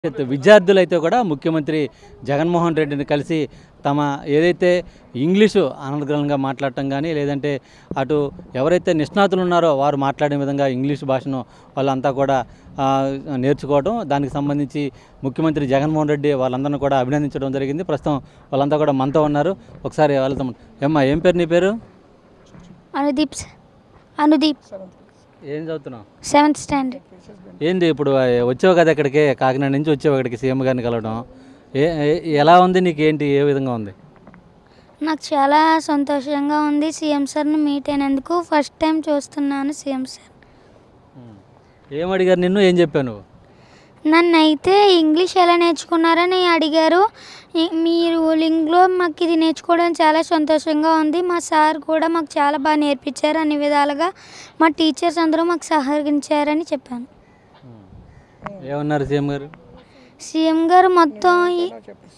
విద్యార్థులు అయితే కూడా ముఖ్యమంత్రి జగన్మోహన్ రెడ్డిని కలిసి తమ ఏదైతే ఇంగ్లీషు అనర్గళంగా మాట్లాడటం కానీ లేదంటే అటు ఎవరైతే నిష్ణాతులు ఉన్నారో వారు మాట్లాడే విధంగా ఇంగ్లీష్ భాషను వాళ్ళంతా కూడా ఆ, నేర్చుకోవడం దానికి సంబంధించి ముఖ్యమంత్రి జగన్మోహన్ రెడ్డి వాళ్ళందరినీ కూడా అభినందించడం జరిగింది ప్రస్తుతం వాళ్ళంతా కూడా మనతో ఉన్నారు ఒకసారి వాళ్ళతో ఏమ్మా ఏం పేరు నీ పేరు అనుదీప్ స- అనుదీప్ ఏం చదువుతున్నావు సెవెంత్ స్టాండర్డ్ ఏంది ఇప్పుడు ఆ, వచ్చావు కదా ఇక్కడికి కాకినాడ నుంచి వచ్చావు ఇక్కడికి సీఎం గారిని కలవడం ఏ ఏ- ఎలా ఉంది నీకు ఏంటి ఏ విధంగా ఉంది నాకు చాలా సంతోషంగా ఉంది సీఎం సార్ని మీట్ అయినందుకు ఫస్ట్ టైం చూస్తున్నాను సీఎం సార్ ఏం అడిగారు నిన్ను ఏం చెప్పావు నువ్వు నన్ను అయితే ఇంగ్లీష్ ఎలా నేర్చుకున్నారని అడిగారు ఈ- మీరు లింగ్లో మాకు ఇది నేర్చుకోవడం చాలా సంతోషంగా ఉంది మా సార్ కూడా మాకు చాలా బాగా నేర్పించారు అన్ని విధాలుగా మా టీచర్స్ అందరూ మాకు సహకరించారని చెప్పాను ఏమన్నారు సీఎం గారు సీఎం గారు మొత్తం ఈ-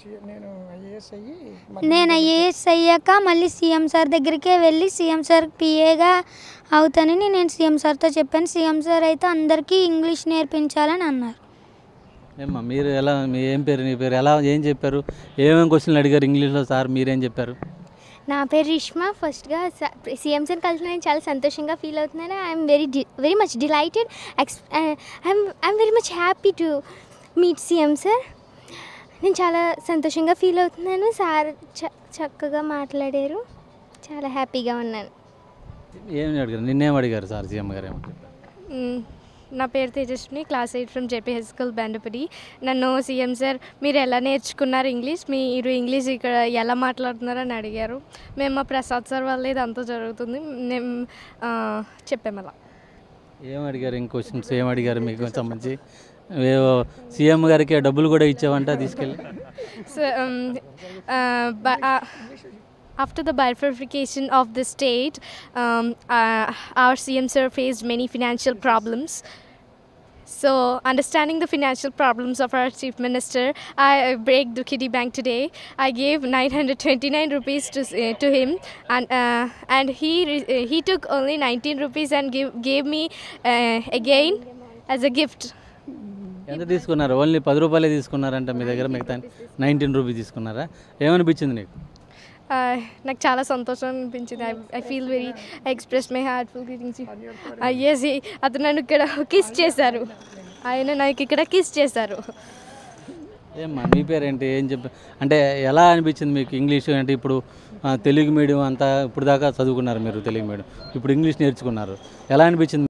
నేను ఐఏఎస్ అయ్యాక మళ్ళీ సీఎం సార్ దగ్గరికే వెళ్ళి సీఎం సార్ పిఏగా అవుతానని నేను సీఎం సార్తో చెప్పాను సీఎం సార్ అయితే అందరికీ ఇంగ్లీష్ నేర్పించాలని అన్నారు ఏమ్మా మీరు ఎలా మీ ఏం పేరు నీ పేరు ఎలా ఏం చెప్పారు ఏమేమి క్వశ్చన్లు అడిగారు ఇంగ్లీష్లో సార్ మీరేం చెప్పారు నా పేరు రిష్మా ఫస్ట్గా సీఎం సార్ కలిసి నేను చాలా సంతోషంగా ఫీల్ అవుతున్నాను I'm very very much delighted ex I'm I'm very much happy to meet CM sir నేను చాలా సంతోషంగా ఫీల్ అవుతున్నాను సార్ చ చక్కగా మాట్లాడారు చాలా హ్యాపీగా ఉన్నాను ఏం అడిగారు నిన్నేం అడిగారు సార్ సీఎం గారు ఏమో మ్, నా పేరు Tejaswini class eight from JP high school Bendapadi నన్ను సీఎం సార్ మీరు ఎలా నేర్చుకున్నారు ఇంగ్లీష్ మీరు ఇంగ్లీష్ ఇక్కడ ఎలా మాట్లాడుతున్నారు అని అడిగారు మేము మా ప్రసాద్ సార్ వల్ల ఇదంతా జరుగుతుంది మేము ఆ, చెప్పాము అలా ఏం అడిగారు ఇంక క్వశ్చన్స్ ఏం అడిగారు మీకు సంబంధించి ఏవో సీఎం గారికి డబ్బులు కూడా ఇచ్చావంట తీసుకెళ్ళి so after the bifurcation of the state, um, uh, our CM sir faced many financial problems. So, understanding the financial problems of our chief minister, I break the kitty bank today. I gave 929 rupees to uh, to him, and uh, and he re- uh, he took only 19 rupees and give, gave me uh, again as a gift. ఎంత తీసుకున్నారు only పది రూపాయలే తీసుకున్నారంట మీ దగ్గర మిగతా nineteen rupees తీసుకున్నారా ఏమనిపించింది నీకు Uh, నాకు చాలా సంతోషం అనిపించింది I I feel very I express my heartful feelings yes అతను నన్ను ఇక్కడ కిస్ చేశారు ఆయన నాకు ఇక్కడ కిస్ చేశారు ఏమ్మా మీ పేరేంటి ఏం చెప్ప అంటే ఎలా అనిపించింది మీకు ఇంగ్లీష్ అంటే ఇప్పుడు ఆ, తెలుగు మీడియం అంతా ఇప్పుడు దాకా చదువుకున్నారు మీరు తెలుగు మీడియం ఇప్పుడు ఇంగ్లీష్ నేర్చుకున్నారు ఎలా అనిపించింది